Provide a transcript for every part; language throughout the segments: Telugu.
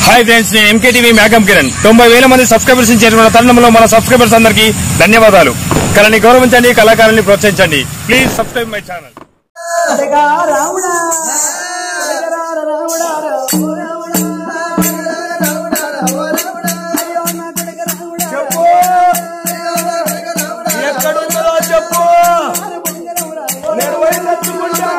హాయ్ ఫ్రెండ్స్ నేను ఎంకేటీవీ మేఘం కిరణ్ తొంభై వేల మంది సబ్స్క్రైబర్స్ చేరుకున్న తరుణంలో మన సబ్స్క్రైబర్స్ అందరికీ ధన్యవాదాలు కళని గౌరవించండి కళాకారుల్ని ప్రోత్సహించండి ప్లీజ్ సబ్స్క్రైబ్ మై ఛానల్ అడగా రాముడా అడగరా రాముడా ఓ రాముడా అయ్యో నా కొడుకు రాముడా ఎక్కడున్నదో చెప్పు బంగారమురా, నేను పోయి తెచ్చుకుంటా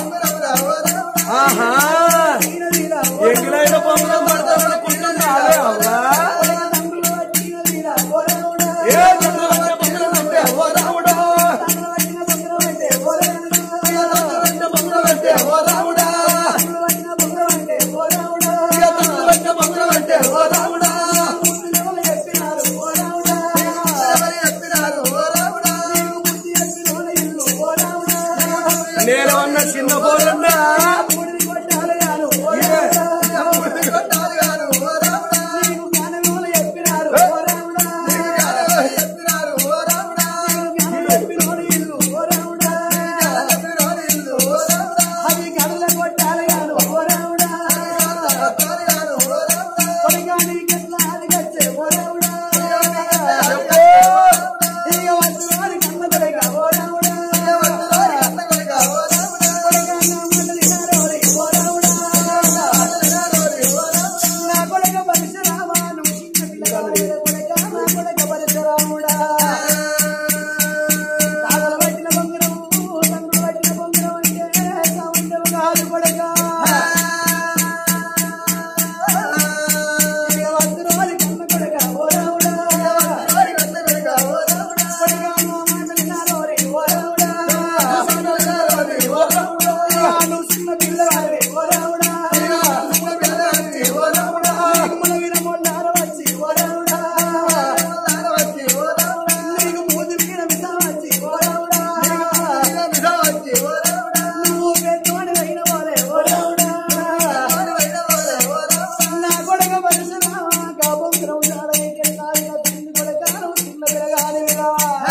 ఆహా తీరదీరా, ఓ ఎంగిలైన బొమ్మలు పడతామనుకుంటున్నావే అవ్వా తండ్రులు తీరదీరా, ఓ రాముడా ఏ చంద్రవంక బొమ్మలు అంటే ఓ రాముడా తండ్రులు పట్టిన బంగారం అంటే ఓ రాముడా చంద్రవంక బొమ్మలు అంటే ఓ రాముడా తండ్రులు పట్టిన బంగారం అంటే ఓ రాముడా చంద్రవంక బొమ్మలు అంటే ఓ రాముడా ముద్దులు చెప్పినారు ఓ రాముడా ఎవరు చెప్పినారు ఓ రాముడా బుద్ధి చెప్పినోళ్ళ ఇల్లు ఓ రాముడా నేను అన్న చిన్న పోరన్నా బుడిది కొట్టాలయాను ఓ రాముడా కొట్టాలి గారు ఓ రాముడా నీకు జ్ఞానమూల చెప్పినారు ఓ రాముడా చెప్పినారు ఓ రాముడా జ్ఞానం చెప్పినోడు ఇల్లు ఓ రాముడా చెప్పినారు ఇల్లు ఓ రాముడా అది గడుల కొట్టాలయాను ఓ రాముడా కొట్టాలి గారు ఓ రాముడా కొడుకా నీకెట్లా అది గచ్చే ఓ రాముడా చెప్పు ఇక వస్తువారి కన్న కొడుకా ఓ రాముడా అన్న కొడుకా ఓ రాముడా కొడుకా నా మాట వినారోరి ఓ రాముడా నా కొడుక పరశురామా నువ్వు చిన్న పిల్లగాడు కొడుకా నా కొడుక పరశురాముడా తాతలు పట్టిన బొంగరం తండ్రులు పట్టిన బొంగరం అంటే సమంతం కాదు కొడుకా ఇక వస్తువారి కన్న కొడుకా ఓ రాముడా కొడుకా నా మాట వినారోరి ఓ రాముడా నువ్వు చిన్న పిల్లవాడివి ఓ రాముడా మన వినమొల్లార వచ్చి ఓ రాముడా నీకు మూతి మీద మిస వచ్చి ఓ రాముడా నువ్వు పెద్దవాడి అయిన వాడే ఓ రాముడా నా కొడుక పరశురామా కాబోతురం నాడకెళ్ళాలిన తిండి కొడుక నువ్వు చిన్న పిల్లగాడివిరా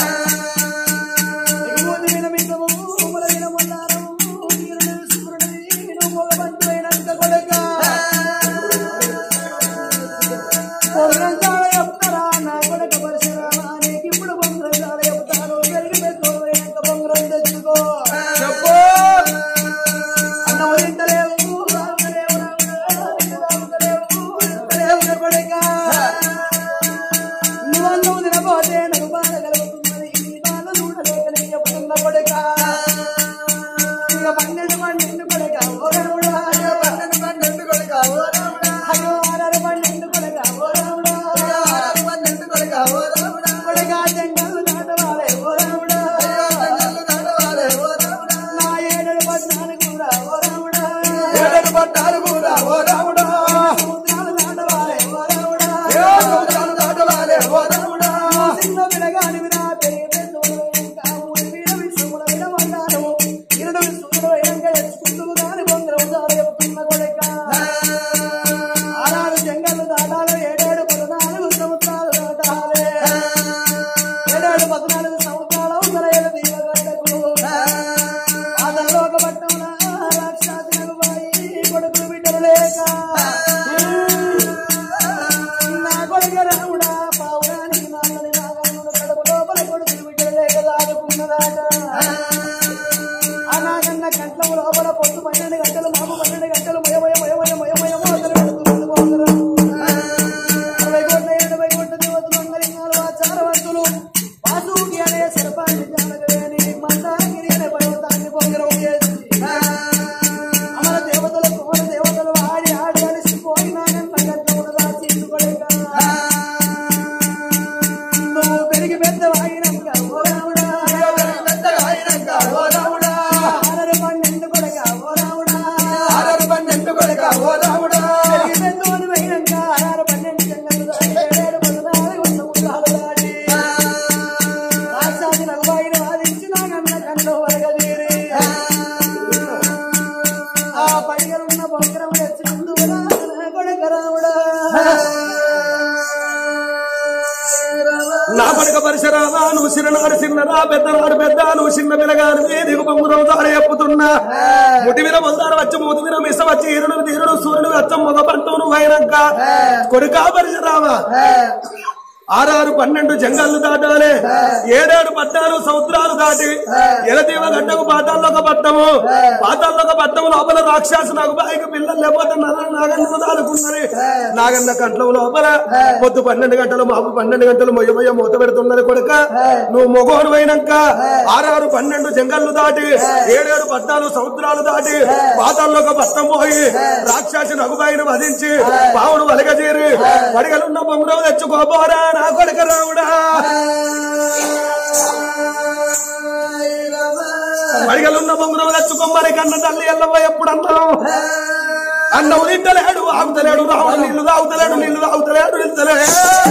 నీకు మూతి మీద మిసము మన వినమొల్లారము నీరు నిలుసుకున్నది నువ్వు మొగబంటు అయినంత కొడుక పొంగంచాల చెప్తారా నా కొడుక పరశురామా నీకు ఇప్పుడు పొంగంచాల చెప్తాను పెరిగి పెద్దోళ్ళైనాక పొంగరం తెచ్చుకో అన్నం తింటలేవు తాగుతలేవు రాముడా, నీళ్ళు తాగుతలేవు, తింటలేవు నా కొడుకా. నువ్వు అన్నం తినపోతే నాకు బాధ కలుగుతున్నది నీ బాధ చూడలేక నీ చెప్తున్న కొడుకా ఇక పన్నెండు పన్నెండు కొడుకా ఓ రాముడా అయ్యో ఆరారు పన్నెండు కొడుకా ఓ రాముడా కొడుకా జంగలు దాటవాలే ఓ రాముడా నా ఏడు పద్నాలుగు రా ఓ రాముడా పట్టాలు కూడా ఓ రాముడా సముద్రాలు దాటవాలే ఓ రాముడా ఏ సముద్రాలు దాటవాలే ఓ రాముడా చిన్న పిల్లగాని వినా పెరిగి పెద్దోడు ఇంకా ఊరి మీద విశ్వముల మీద మన్నాను ఇరడు విశ్వముల వెనక ఎచ్చుకుంటూ గాని బొంగరం దాడ చెప్తున్న కొడుక ఆరారు జంగలు దాటాలి ఏడేడు పద్నాలుగు సముద్రాలు దాటాలి ఏడేడు పద్నాలుగు సంవత్సరాలు అవసరమైన దీవగడకు ఆదరలో ఒక పట్టమున రాక్షసులకు పోయి కొడుకులు బిడ్డలు లేక నా కొడుకు రాముడా పావురానికి నాన్నని నాగమ్ముల కడుపు లోపల కొడుకులు బిడ్డలు లేక దాదుకున్నదాట ఆ నాగన్న కంట్ల లోపల పొద్దు పన్నెండు గంటలు మాపు పన్నెండు గంటలు మయమయ మయమయ మయమయ మోతలు పెడుతుంది మోతలు అరవై కోట్ల ఎనభై కోట్ల దేవతలు అంగలింగాలు ఆచారవంతులు వాసుకి అనే సర్పాన్ని జానగలేని మందాగిరి అనే పర్వతాన్ని పొంగరం చేసి అమర దేవతలు కోర దేవతలు ఆడి ఆడి అలిసిపోయి నాగన్న గంటములు రాసి ఇట్టుకొడక నువ్వు పెరిగి పెద్ద వాగినంక ఓ రాముడా ఓ రాముడా ఆరరు పన్నెండు కొడక ఓ రాముడా ఆరు పన్నెండు కొడుక ఓ రాముడా పెరిగి పెద్దోని పోయినంక ఆరు పన్నెండు జంగలు దాటి ఏడేడు పద్నాలుగు సముద్రాలు దాటి రాక్షసి నలభైని వాదించి నాగన్న కన్ను వరగదీరి ఆ పైగలున్న బొంకరం తెచ్చుకుందు కొడక రాముడా నా పడక పరిసరామా నువ్వు చిన్ననాడు చిన్నరా పెద్దనాడు పెద్ద నువ్వు చిన్న పిల్లగాను దిగు బొంగురం తాడు చెప్పుతున్నా ముటి మీద మొందారు వచ్చి మూతి మీద మిస వచ్చి ఇరుడు తీరుడు సూర్యుడు అచ్చం మొగ పంటూ నువ్వు అయినాక కొడుకా పరిసరామా ఆరారు పన్నెండు జంగళ్ళు దాటాలి ఏడేడు పట్టాలు సముద్రాలు దాటి ఎలదీవ గడ్డకు పాతాల్లోక పట్టము పాతాల్లోక పట్టము లోపల రాక్షసు నాకు బాయికి పిల్లలు లేకపోతే నర నాగన్న దాడుకున్నది నాగన్న కంట్లం లోపల పొద్దు పన్నెండు గంటలు మాపు పన్నెండు గంటలు మొయ్య మొయ్య మూత పెడుతున్నది కొడుక నువ్వు మొగోడు అయినాక ఆరారు పన్నెండు జంగళ్ళు దాటి ఏడేడు పట్టాలు సముద్రాలు దాటి పాతాల్లోక పట్టం పోయి రాక్షసి నగుబాయిని వధించి పావుడు వలగజేరి పడిగలున్న బొంగురం తెచ్చుకోపోరా నా కొడుక రావుడా పడిగలున్న బొంగురం తెచ్చుకోమని కన్న తల్లి ఎల్లమ్మ ఎప్పుడు అన్నావు అన్నం తింటలేడు ఆగుతలేడు రావుడు నీళ్లు తాగుతలేడు నీళ్లు తాగుతలేడు నిలుతలేడు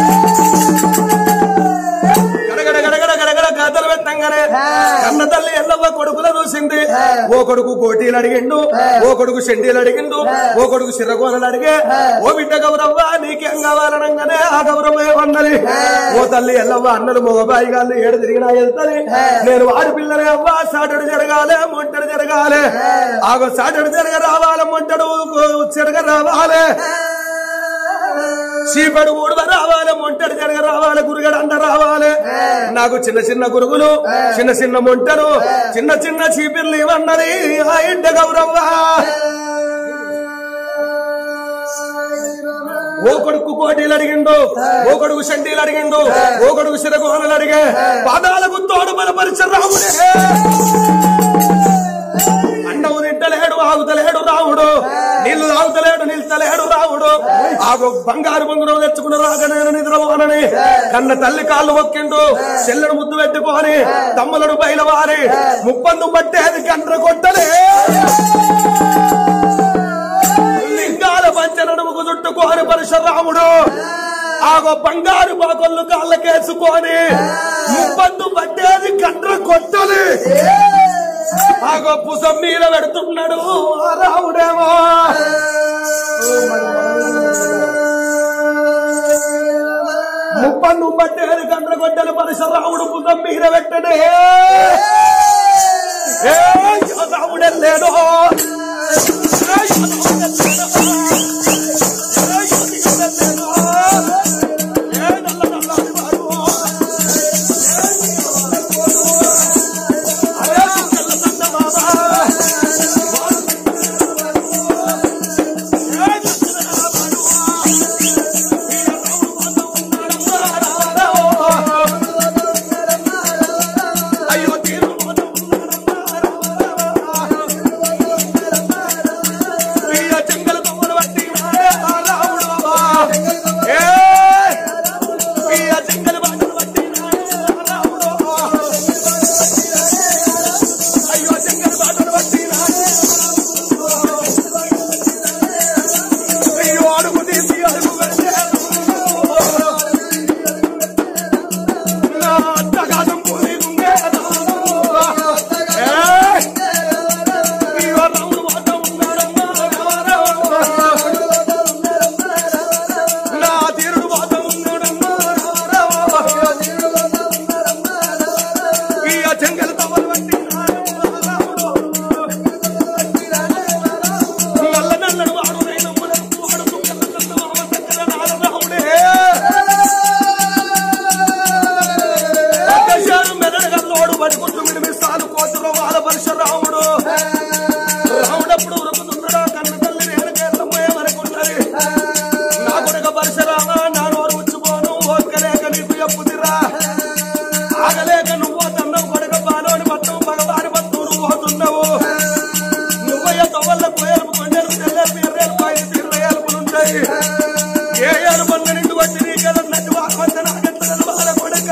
గడగడ గడగడ గడగడ గాతలు పెట్టంగానే కన్న తల్లి ఎల్లమ్మ కొడుకుల చూసింది ఓ కొడుకు కోటీలు అడిగిండు ఓ కొడుకు షెండీలు అడిగిండు ఓ కొడుకు సిర్రగోనలు అడిగే ఓ బిడ్డ గౌరవ్వ నీకేం కావాలనగానే ఆ గౌరవమే ఉన్నది ఓ తల్లి ఎల్లవ్వ అన్నలు మగబాయి గాళ్ళు ఏడు తిరిగినా వెళ్తాది నేను వాడి పిల్లలే అవ్వ సాటడు జరగాలే మొంటడు జరగాలే ఆగో సాటడు జరగ రావాలి మొంటడు చెరగ రావాలి చీపడు ఊడవ రావాలి మొంటడు జరగ రావాలి గురుగడు అండ రావాలి నాకు చిన్న చిన్న గురుగులు చిన్న చిన్న మొంటలు చిన్న చిన్న చీపిర్లు ఇవన్నది ఆ ఇంట గౌరవ్వ ఓ కొడుకు కోటీలు అడిగిండు ఓ కొడుకు షండీలు అడిగిండు ఓ కొడుకు సిరగోహనలు అడిగే పాదాలకు తోడు బలపరిచ రాముడే అండవు తింటలేడు ఆగుతలేడు రావుడు నీళ్లు తాగుతలేడు నిల్తలేడు రావుడు ఆగు బంగారు బొంగురం తెచ్చుకున్న రాగనేను నిద్రపోనని కన్న తల్లి కాళ్ళు మొక్కిండు చెల్లెడు ముద్దు పెట్టుకొని తమ్ములను బయలువారి ముప్పందు పట్టేది కండ్ర కొట్టలే లింగాల పంచనడుముకు చుట్టుకోని పరశురాముడు ఆగో బంగారు బాకొల్లు కాళ్ళకేసుకొని ముప్పందు పట్టేది కండ్ర కొట్టలి ఆగో పుసం మీద పెడుతున్నాడు ఆ రాముడేమో ముప్పందు పట్టేది కండ్ర కొట్టలి పరశురాముడు పుసం మీద పెట్టడే ఏ రాముడే లేడు అయ్యో తీరు ప్రియ చెంగల తమ్ముడు బట్టి రాముడు ఏ ప్రియ చెంగల బాటలు బట్టి రాముడు అయ్యో చెంగల బాటలు బట్టి అయ్యో అడుగు తీసి అడుగు పెడితే నా అత్తగాదం పోయి ఉండే ఏయ్ అయ్యో రాముడు మాట ఉన్నాడమ్మా నా తీరుడు మాట ఉన్నాడమ్మా ఈ చెంగల్ తవలు వంటి నల్ల నల్లడు వాడు రైనమ్ములకు వాడు తుంగల నల్ల మామ చక్కెర నారరాముడే ఆకాశాలు మెదడగల్లోడు పడుకుంటూ మిడిమిస్తాలు కోతులు వాళ్ళ పరశురాముడు రాముడప్పుడు ఉరుకుతున్నాడా కన్న తల్లి రేణుకెళ్ళమోయమనుకున్నది నా కొడుక పరశురామ నా నోరు ఉచ్చిపోను ఓర్కలేక నీకు ఎప్పుదిరా ఆగలేక నువ్వు తన్నవు కొడుక బాలోని పట్టం మగవారి పట్టు నువ్వు పోతున్నావు నువ్వయ్య తొవ్వల్ల కోయలు కొండలు తెల్లని ఎర్రేలు పైన తీర్ల ఏలుపులుంటాయి ఏ ఏలు పన్న నిండు వచ్చి నీకెళ్ళన్నట్టు వాకొంత నాకెత్తన బాల కొడుక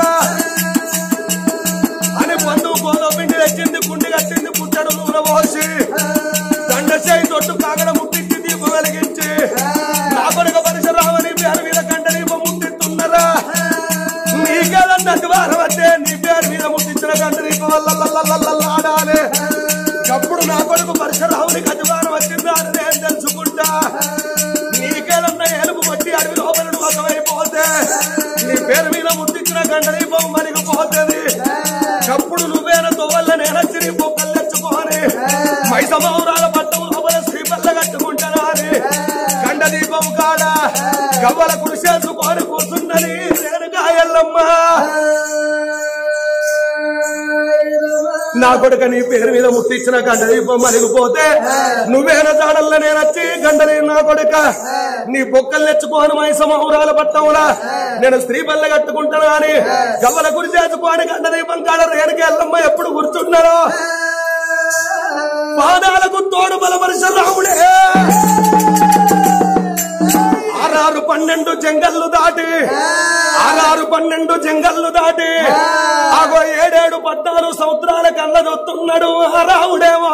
అని పండు గోధుమ పిండి తెచ్చింది కుండి కట్టింది పుట్టడు నూనె పోసి దండ చేయి తొట్టు కాగడ ముట్టించి దీపం వెలిగించి నా కొడుక పరిసరామని పేరు మీద కంట దీపం ముట్టిస్తున్నారా నీకేదన్నట్టు వారం అంటే నీ పేరు మీద ముట్టించిన కంట దీపం వల్ల ఆడాలి అప్పుడు నా కొడుకు పరిసరాముని కతివారం వచ్చిందా అని నేను తెలుసుకుంటా నీకేదన్నా ఎలుగు కొట్టి అడవి లోపల ఒకవైపోతే నీ పేరు మీద ముట్టించిన గంట దీపం మరిగిపోతుంది అప్పుడు నువ్వేన తోవల్ల నేనచ్చి నీ బొక్కలు తెచ్చుకోని మైసమౌరాల పట్టం లోపల శ్రీపల్ల కట్టుకుంటానా అని గండ దీపం కాడ గవ్వల కుడి చేసుకొని కూర్చున్నది రేణుగా ఎల్లమ్మ నా కొడుక నీ పేరు మీద ముట్టించిన గండ దీపం మరిగిపోతే నువ్వేన జాడల్లో నేనొచ్చి గండని నా కొడుక నీ బొక్కలు తెచ్చుకోని మైసమౌరాల పట్టంలా నేను స్త్రీ బల్ల కట్టుకుంటాను అని గవ్వల గురి చేసుకొని గండ దీపం కాడ రేణుకి ఎల్లమ్మ ఎప్పుడు గుర్తున్నారో పాదాలకు తోడు బలపరిచ రాముడే ఆరారు పన్నెండు జంగళ్ళు దాటి ఆరారు పన్నెండు జంగళ్ళు దాటి ఆగో ఏడేడు పద్నాలుగు సంవత్సరాల కళ్ళ దొత్తున్నాడు ఆ రాముడేవా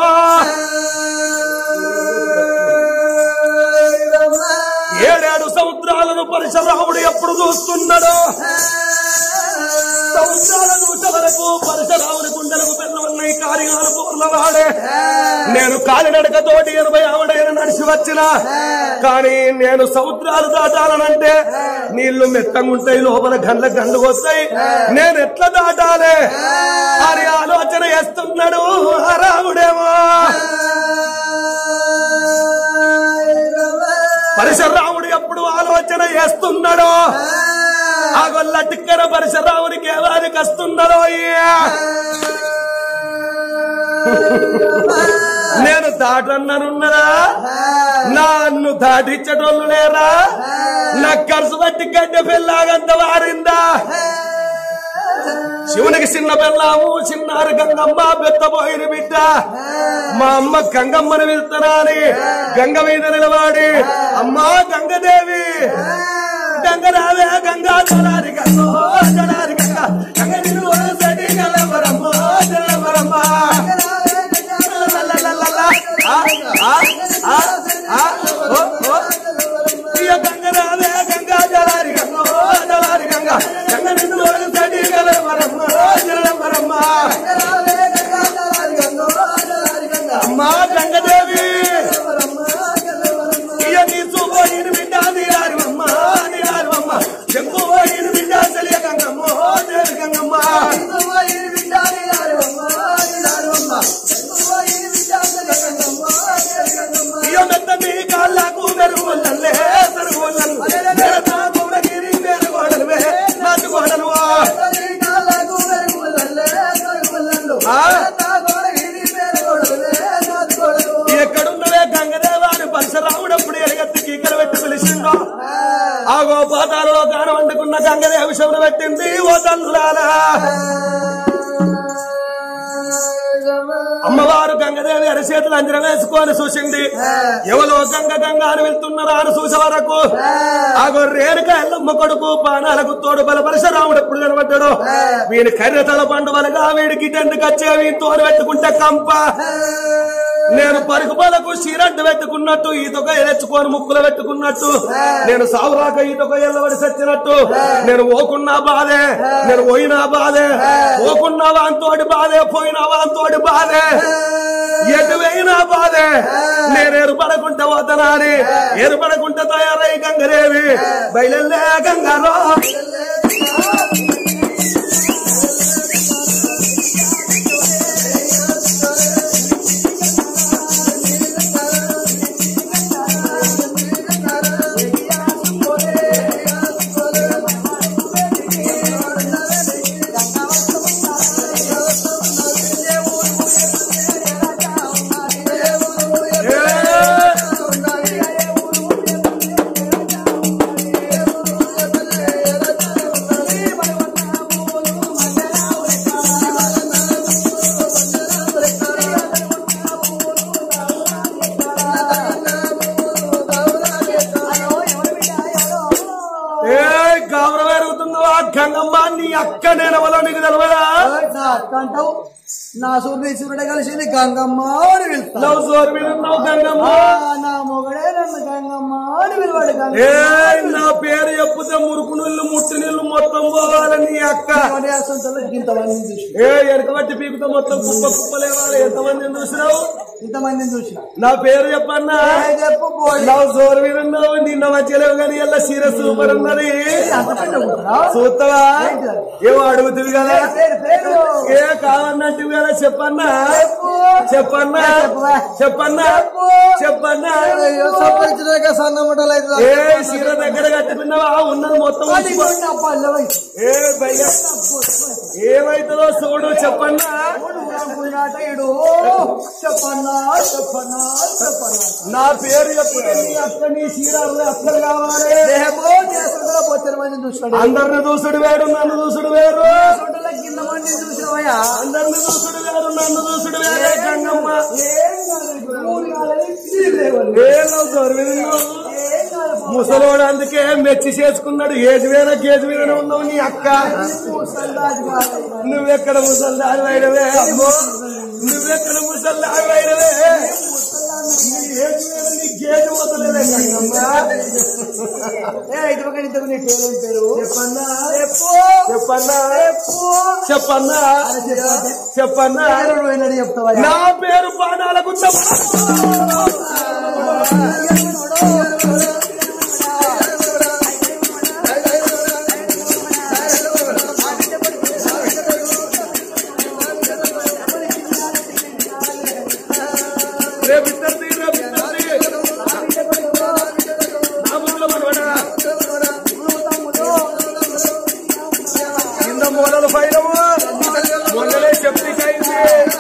ఏడేడు సంవత్సరాలను పరశురాముడు ఎప్పుడు చూస్తున్నాడో సంవత్సరాల చూసే వరకు పరశురాముని గుండెలకు పెళ్ళవన్నాయి కార్యాలు పూర్ణవాడే నేను కాలినడకతోటి ఎనభై ఆవిడైన నడిచి వచ్చిన కానీ నేను సముద్రాలు దాటాలనంటే నీళ్లు మెత్తంగుంటాయి లోపల గండ్ల గండ్లు వస్తాయి నేను ఎట్లా దాటాలే అని ఆలోచన చేస్తున్నాడు ఆ రాముడేమో పరశురాముడు ఎప్పుడు ఆలోచన చేస్తున్నాడో ఆ గొల్ల టిక్కర పరశురామునికి ఏవారికి వస్తున్నాడో అయ్యా నేను దాటన్నానున్నదా నన్ను దాటించటోళ్ళు లేరా నా ఖర్చు బట్టి గడ్డ పెళ్ళాగంత వారిందా శివునికి చిన్న బెల్లాము చిన్నారు గంగమ్మ బెత్తబోయిన బిడ్డ మా అమ్మ గంగమ్మని వెళ్తానా అని గంగ మీద నిలబడి అమ్మా గంగదేవి గంగరావే గంగా జలారి గంగో జలారి గంగ గంగ నిన్ను వదిలిపెట్టి గలవరమ్మో జలవరమ్మ లలలలల. ఆ, ఆ, ఆ, ఆ, ఓ, ఓ. ప్రియ గంగరావే గంగా జలారి గంగో జలారి గంగ గంగ నిన్ను వదిలిపెట్టి గలవరమ్మో జలవరమ్మ అమ్మా గంగదేవి ఇయ నీ చూపో ఈయన బిడ్డ నీరారివమ్మ నీరారివమ్మ చెంపు ఈయన బిడ్డ తెలియ గంగమ్మ దేవి గంగమ్మ ఇయ మెత్త నీ కాళ్ళకు మెరుగులల్లే మెరుగులల్లు మెరతా గౌడగిరి మెరుగోడలువే నాటు గోడలు ఎక్కడున్నవే గంగదేవాని పరశురాముడప్పుడు ఎలుగెత్తి కీకలు పెట్టి పిలిచిండో ఆ గోపాతాలలో గానం వండుకున్న గంగదేవి శవును పెట్టింది ఓ తండ్రులారా అమ్మవారు గంగదేవి అరిచేతులు అంజనం వేసుకొని చూసింది ఎవరో గంగ గంగ అని వెళ్తున్నారా అని చూసే వరకు ఆ గొర్రేరుక ఎల్లమ్మ కొడుకు బాణాలకు తోడు బల పరశురాముడు ఎప్పుడు కనబడ్డాడు వీని కర్రెతల పండు వలగా వీడికి టెండుకు వచ్చే వీని తోడు పెట్టుకుంటే కంప నేను పరుగు పాలకు చీరంటు పెట్టుకున్నట్టు ఈతొక ఎలెచ్చుకొని ముక్కులు పెట్టుకున్నట్టు నేను సావురాక ఈతొక ఎల్లబడి సచ్చినట్టు నేను ఓకున్నా బాధే నేను పోయినా బాధే ఓకున్నా వాంతోటి బాధే పోయినా వాంతోటి బాధే ఎటు వేయినా బాధే నేను ఎరుపడకుంటే పోతానా అని ఎరుపడకుంటే తయారై గంగరేవి బయలుదే గంగారో ఏ గౌరవం ఎరుగుతుందో ఆ గంగమ్మ నీ అక్క నేనవలో నీకు తెలవదా అంటావు నా సూర్యుని సూర్యుడు కలిసింది గంగమ్మ అని పిలుస్తా లవ్ జోరు మీద ఉన్నావు గంగమ్మ ఆ, నా మొగడే నన్ను గంగమ్మ అని పిలవాడు ఏ గంగమ్మ నా పేరు చెప్పుతే మురుకు నీళ్ళు ముట్టి నీళ్ళు మొత్తం పోవాలని అక్క ఇంతమందిని చూసి ఏ ఎడకబట్టి పీకుతో మొత్తం కుప్ప కుప్పలేవాలి ఎంతమంది చూసినావు ఇంతమందిని చూసిన నా పేరు చెప్పన్నా ఏ చెప్పు పోయి లవ్ జోరు మీద ఉన్నావు నిన్న మధ్యలేవు కానీ ఎలా సీర సూపర్ ఉన్నది అంత పెద్ద కూతురా? చూస్తావా ఏమో అడుగుతుంది కదా పేరు పేరు ఏ కావన్నట్టు కదా చెప్పన్నా చెప్పు. చెప్పన్నా చెప్పవా? చెప్పన్నా చెప్పు. చెప్పన్నా అయ్యో, సంపాదించడానిక సన్న ముట్టలు అయితే ఏ సీర దగ్గర కట్టుకున్నావా ఉన్నది మొత్తం అది ఉంచుకో. కూడా పల్లె ఏ భయ్యా ఏమైతుందో చూడు చెప్పన్నా ఇడు చెప్పన్నా చెప్పన్నా చెప్పన్నా నా పేరు చెప్తే నీ అక్క నీ చీరాలు అక్కలు కావాలి దేహమో చేసుకుంటా బొచ్చర మంది చూసినాడు అందరిని దూసుడు వేరు నన్ను దూసుడు వేరు చూడల కింద మంది చూసినవయ్యా అందరిని దూసుడు వేరు నన్ను దూసుడు వేరే గంగమ్మ ఏం కాదు ఇప్పుడు. ఊరు కాదని తిరిగి లేవాలి. ఏలో దొరికినావు ఏం కాదు బాబు. ముసలోడు అందుకే మెచ్చి చేసుకున్నాడు ఏజ్ వేరే గేజ్ వేరే ఉన్నావు నీ అక్క ముసల్దాది కాదు. నువ్వెక్కడ ముసల్దారు వైరవే అమ్మో నువ్వెక్కడ ముసల్దారు వైరవే నీ ఏజ్ వేరే నీ గేజ్ వదలలే గంగమ్మ ఏ, ఇటు పక్కన ఇద్దరు నీ పేరు ఏం పేరు చెప్పన్నా చెప్పు చెప్పన్నా చెప్పు చెప్పన్నా అని చెప్పండి. చెప్పన్నా పేరు పోయినట్టు చెప్తావయ్యా నా పేరు బాణాల గుండం రేపిద్దరిది, రేపిద్దరిది. నా ముందులో మనవడా. కింద మూలలు పైనము మొన్నలే చెప్తికైంది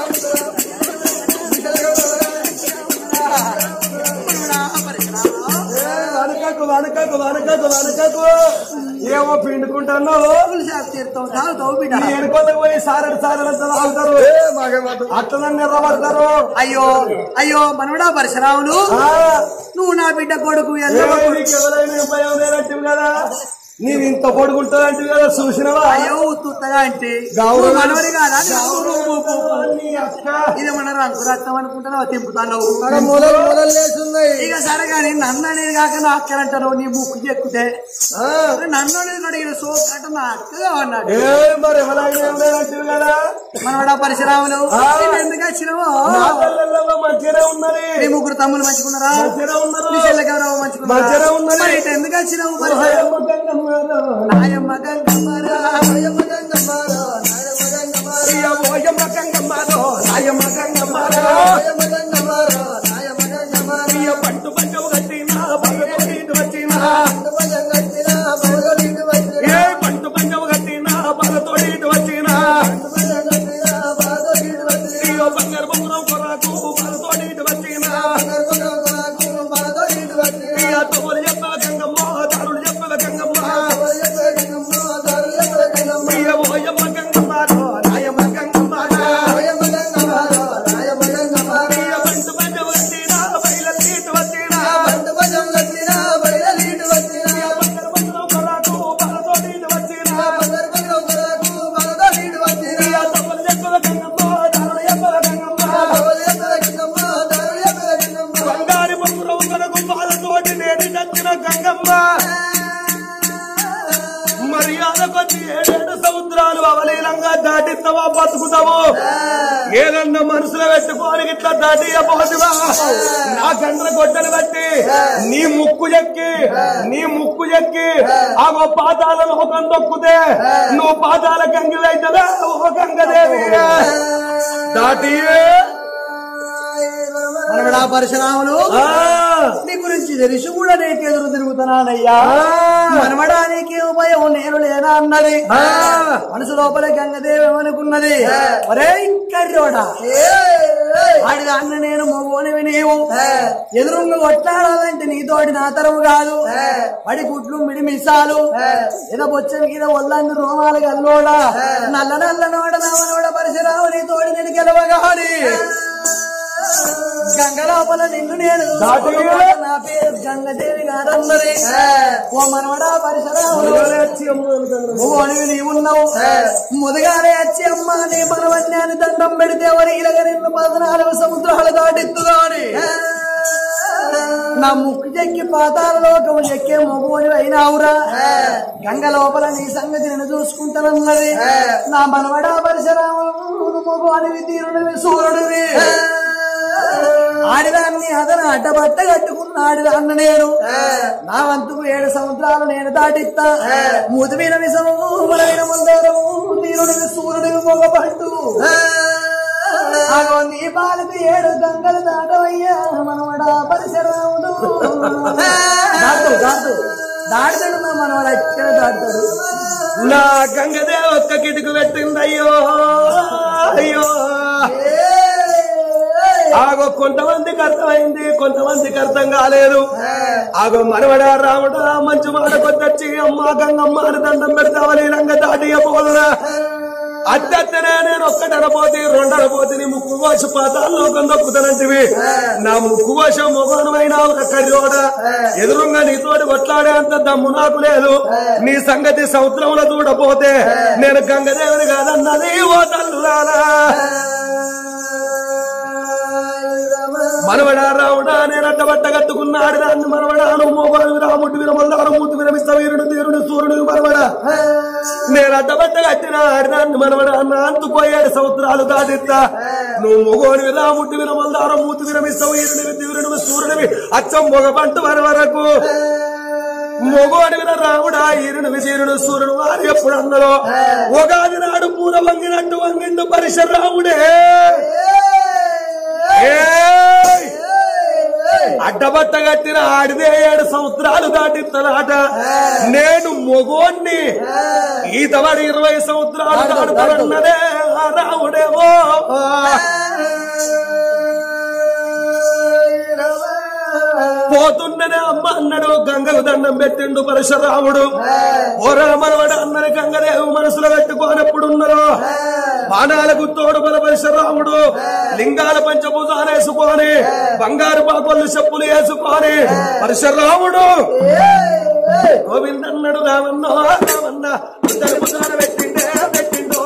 వనకకు వనకకు వనకకు వనకకు ఏమో పిండుకుంటాను తీర్థం తాగుతావు బిడ్డ నీ ఎనుకోతకు పోయి సారడు సారడు తాగుతారు అట్లా నిద్రపడతారు అయ్యో అయ్యో మనవడా పరశురాములు ఆ, నువ్వు నా బిడ్డ కొడుకు ఏ, ఎంత నీకు ఎవరైనా భయం లేనట్టు కదా నీవు ఇంత పొడుకుంటానంటే కదా చూసినవా అయ్యో ఉత్తుత్తగా అంటే గౌరవం- నువ్వు మనవడి కాదా నీ అక్క ఇది మన రంగు రక్తం అనుకుంటున్నావు తెంపుతావు మొదలు మొదలు లేచున్నాయి ఇక సరే కానీ నన్ను అనేది కాక నా అక్కలంటారు నీ ముక్కు చెక్కుతే నన్ను అనేది అడిగిన సోకట నా అక్కగా అన్నాడు ఏ మరి ఎవరైనా ఏం లేనట్టు కదా మనవడా పరశురాములు ఆ. నువ్వు ఎందుకు వచ్చినావో నా పిల్లలలో మంచిగానే ఉన్నది నీ ముగ్గురు తమ్ములు మంచుకున్నారా మంచిగానే ఉన్నారు నీ చెల్లెకెవరో మంచుకున్నారా మంచిగానే ఉన్నది. మరి ఇటు ఎందుకు వచ్చినావు పరశురాము? నాయమ్మ గంగమ్మరా, నాయమ్మ గంగమ్మరా, నాయమ్మ గంగమ్మరా, ఓయమ్మ గంగమ్మలో నాయమ్మ గంగమ్మలో నాయమ్మ గంగమ్మరా, నాయమ్మ గంగమ్మరా. ప్రియ పట్టు పంచము కట్టిన పగతోటి ఇటు వచ్చిన భుజం కట్టిన భుజం ఇటు వచ్చిన, ఏ పట్టు పంచము కట్టిన పగతోటి ఇటు వచ్చిన భుజం కట్టిన భుజం ఇటు వచ్చిన, ప్రియ బంగారు బొమ్మరం కొరకు పగతోటి ఇటు వచ్చిన భుజం కొరకు భుజం ఇటు వచ్చిన. ప్రియ తోలు చెప్పవ గంగమ్మ దారులు చెప్పవ గంగమ్మ భుజం గంగమ్మ, ధరుల గంగమ్మ, ప్రియ ఓయమ్మ గంగమ్మలో నాయమ్మ గంగమ్మలో నాయమ్మ గంగమ్మరా, నాయమ్మ గంగమ్మరా. ప్రియ పట్టు పంచము కట్టిన బయలు ఇటు వచ్చిన భుజం కట్టిన బయలు ఇటు వచ్చిన, బంగారు బొమ్మరం కొరకు పగతోటి ఇటు వచ్చిన భుజం కొరకు భుజం ఇటు వచ్చిన. ప్రియ తోలు చెప్పవ గంగమ్మ దారులు చెప్పవ గంగమ్మ బంగారు బొమ్మరం కొరకు పాలతోటి నేటి నచ్చిన గంగమ్మ మర్యాద కొద్ది ఏడేడు సముద్రాలు అవలీలంగా దాటిస్తావా బతుకుతావు ఏదన్నా మనసులో పెట్టుకోని ఇట్లా దాటియబోతువా నా గండ్ర గొడ్డను బట్టి నీ ముక్కు ఎక్కి నీ ముక్కు ఎక్కి ఆ ఓ పాతాల లోకం దొక్కుతే నువ్వు పాతాల గంగిలైతదా ఓ గంగదేవి దాటి మనవడా పరశురాములు ఆ, నీ గురించి తెలిసి కూడా నీకు ఎదురు తిరుగుతున్నానయ్యా మనవడా నీకే ఉపాయం నేను లేనా అన్నది ఆ. మనసు లోపల గంగదేవి ఏమనుకున్నది ఒరే కర్రోడా వాడి అన్న నేను మగోనివి నీవు ఎదురుంగ కొట్లాడాలంటే నీతోటి నా తరము కాదు వాడి గుడ్లు మిడి మిసాలు ఏదో బొచ్చం మీద ఒళ్ళందు రోమాలు గల్లోడా నల్ల నల్ల నోడ నవనోడ పరిశురావు నీ తోడి నేను గెలవగాని గంగ లోపల నిన్ను నేను దాటి. నా పేరు గంగదేవి గారన్నది ఓ మనవడా పరిసరాలు నువ్వు నీవున్నావు ముదగానే వచ్చి అమ్మ నీ మనవన్యాన్ని దండం పెడితే ఎవరి ఇలాగ రెండు పద్నాలుగు సముద్రాలు దాటిత్తుగాని నా ముక్కు చెక్కి పాతాల లోకం ఎక్కే మగోని అయినావురా గంగ లోపల నీ సంగతి నేను చూసుకుంటానన్నది నా మనవడా పరిసరాలు మగవానివి తీరునివి సూర్యుడివి ఆడిదాన్ని అతను అడ్డబట్ట కట్టుకున్నాడు అన్న నేను నా వంతుకు ఏడు సంవత్సరాలు నేను దాటిస్తా ముదివిన విషము బలమైన మందారము తీరుడివి సూర్యుడివి మొగపట్టు అగో నీ పాలకు ఏడు గంగలు దాటవయ్యా మనవడా పరిసరాముడు దాటు దాటు దాటుతాడు నా మనవడు ఎక్కడ దాటుతాడు నా గంగదే ఒక్క కిటుకు పెట్టింది అయ్యో అయ్యో ఆగో కొంతమందికి అర్థమైంది కొంతమందికి అర్థం కాలేదు ఆగో మనవడా రాముడా మంచి మాట కొద్దొచ్చి అమ్మ గంగమ్మ అని దండం పెడతావని రంగ దాటియపోదురా అత్తనే నేను ఒక్కటనపోతే రెండనపోతే నీ ముక్కు కోసి పాతాల్లో దొక్కుతానంటివి నా ముక్కు కోస మొగనుమైన ఒక కర్రోడ ఎదురుగా నీతోటి కొట్లాడే అంత దమ్ము నాకు లేదు నీ సంగతి సముద్రంలో చూడపోతే నేను గంగదేవుని కాదన్నది ఓ తల్లురాలా మనవడా రావుడా నేను అడ్డబట్ట కట్టుకున్నాడు దాన్ని మనవడాను మోగాడు రాముడు విరమల్లాడు మూతి విరమిస్త వీరుడు తీరుడు సూర్యుడు మనవడా నేను అడ్డబట్ట కట్టిన ఆడినాన్ని మనవడా నా అంతుపోయాడు సముద్రాలు దాటిస్తా నువ్వు మొగోడివి రాముడి విరమల్లాడు మూతి విరమిస్తావు వీరుడివి తీరుడివి సూర్యుడివి అచ్చం మొగ పంట వర వరకు మొగోడివి రాముడా ఈరుడు విజీరుడు సూర్యుడు వారు ఎప్పుడు అందరూ ఉగాది నాడు పూర వంగినట్టు వంగిండు పరిశరాముడే ఏయ్! అడ్డబట్ట కట్టిన ఆడిదే ఏడు సంవత్సరాలు దాటిస్తానాట నేను మొగోన్ని ఈతవాడు ఇరవై సంవత్సరాలు దాడుతానన్నదే ఆ రాముడేమో పోతుండనే అమ్మ అన్నాడు గంగకు దండం పెట్టిండు పరశురాముడు ఓ రామనవడు అన్నని గంగదేవు మనసులో పెట్టుకోనెప్పుడున్నారో బాణాలకు తోడు బల పరశురాముడు లింగాల పంచభూతాలు వేసుకొని బంగారు పాపలు చెప్పులు వేసుకొని పరశురాముడు గోవిందన్నడు రామన్నో రామన్న ఇద్దరు భుజాన పెట్టిండే పెట్టిండో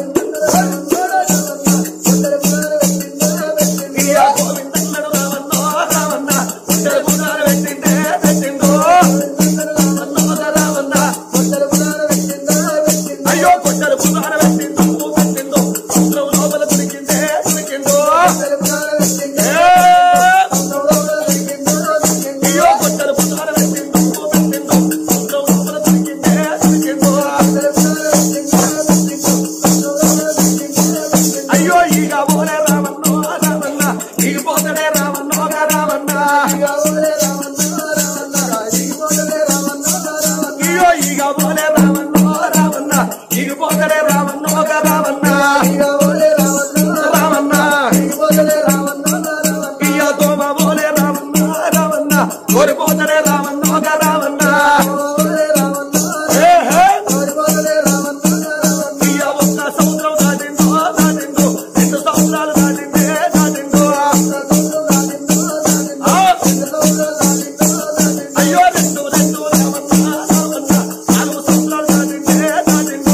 ఇయ్యా గోవిందన్నడు రామన్నో రామన్న ఇద్దరు భుజాన పెట్టిండే పెట్టిండో రామన్నో రామన్న అయ్యో కొట్టలు భుజాన పెట్టిండు పెట్టిండు సముద్రం లోపల దొరికిందే దొరికిందో ఏ! అయ్యో కొట్టలు భుజాన పెట్టిండు పెట్టిండు సముద్రం లోపల దొరికిందే దొరికిందో అయ్యో ఈగ పోలే రామన్నో రామన్న ఈగ పోతడే రామన్నో రామన్న అయ్యో ఈగ పోలే రామన్నో రామన్న ఈగ పోతడే రామన్నో రామన్న రామన్న ఇయ్య దోమ పోలే రామన్న రామన్న కోరి పోతడే రామన్నో రామన్న ఏ హే ఇయ్య ఒక్క సముద్రం దాటిందో దాటిందో రెండు సముద్రాలు దాటిందే దాటిందో ఆ! అయ్యో రెండు రెండు రామన్న రామన్న నాలుగు సముద్రాలు దాటిందే దాటిందో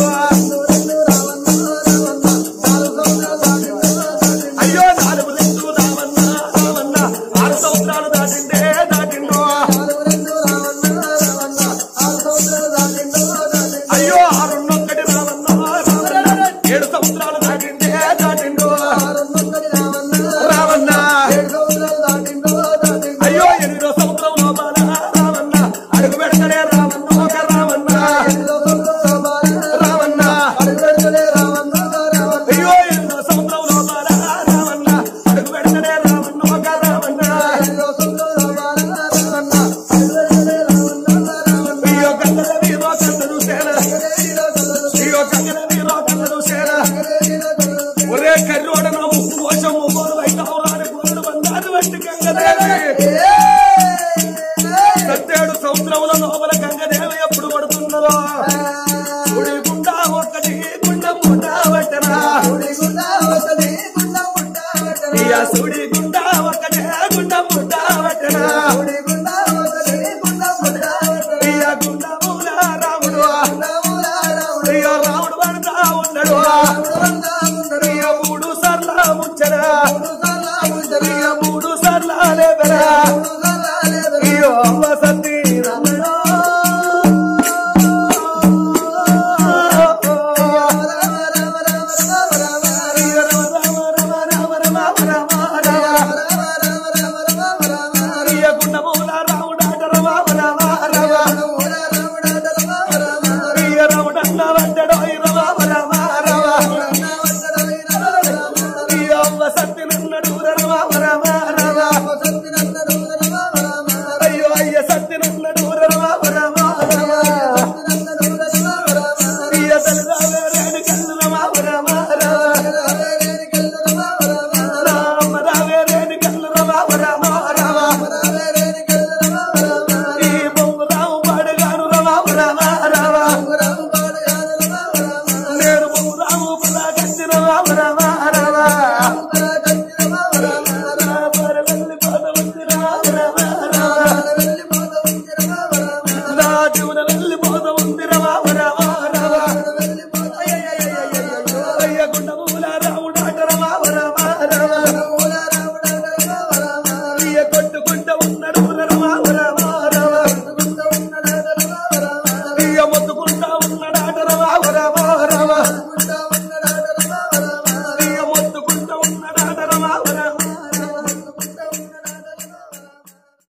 అయ్యో నాలుగు రెండు రామన్న రామన్న ఆరు సముద్రాలు దాటిందే దాటిందో అయ్యో ఆరున్నొక్కటి రామన్న రామన్న ఏడు సముద్రాలు దాటిందే దాటిందో రామన్న అయ్యో ఎనిమిదో సముద్రం లోపల రామన్న అడుగు పెడతనే రామన్న ఒక రామన్న రామన్న అయ్యో ఎనిమిదో సముద్రం లోపల రామన్న అడుగు పెడతనే రామన్న ఒక రామన్న అయ్యో గంగల మీద